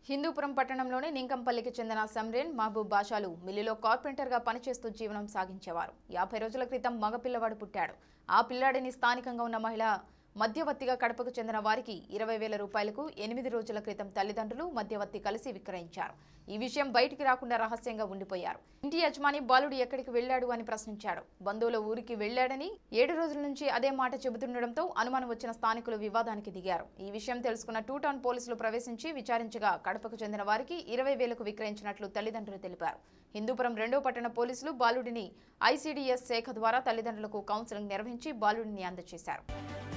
హిందూపురం పట్టణంలోని నింకంపల్లికి చెందిన సమ్రేన్ మహబూబ్ బాషాలు మిల్లులో కార్పెంటర్గా పనిచేస్తూ జీవనం సాగించేవారు యాభై రోజుల క్రితం మగపిల్లవాడు పుట్టాడు ఆ పిల్లాడిని స్థానికంగా ఉన్న మహిళ మధ్యవర్తిగా కడపకు చెందిన వారికి ఇరవై వేల రూపాయలకు ఎనిమిది రోజుల క్రితం తల్లిదండ్రులు మధ్యవర్తి కలిసి విక్రయించారు ఈ విషయం బయటికి రాకుండా రహస్యంగా ఉండిపోయారు ఇంటి యజమాని బాలుడు ఎక్కడికి వెళ్లాడు అని ప్రశ్నించాడు బంధువుల ఊరికి వెళ్లాడని ఏడు రోజుల నుంచి అదే మాట చెబుతుండటంతో అనుమానం వచ్చిన స్థానికులు వివాదానికి దిగారు ఈ విషయం తెలుసుకున్న టూ టౌన్ పోలీసులు ప్రవేశించి విచారించగా కడపకు చెందిన వారికి ఇరవై వేలకు విక్రయించినట్లు తల్లిదండ్రులు తెలిపారు హిందూపురం రెండో పట్టణ పోలీసులు బాలుడిని ఐసీడీఎస్ శాఖ ద్వారా తల్లిదండ్రులకు కౌన్సిలింగ్ నిర్వహించి బాలుడిని అందజేశారు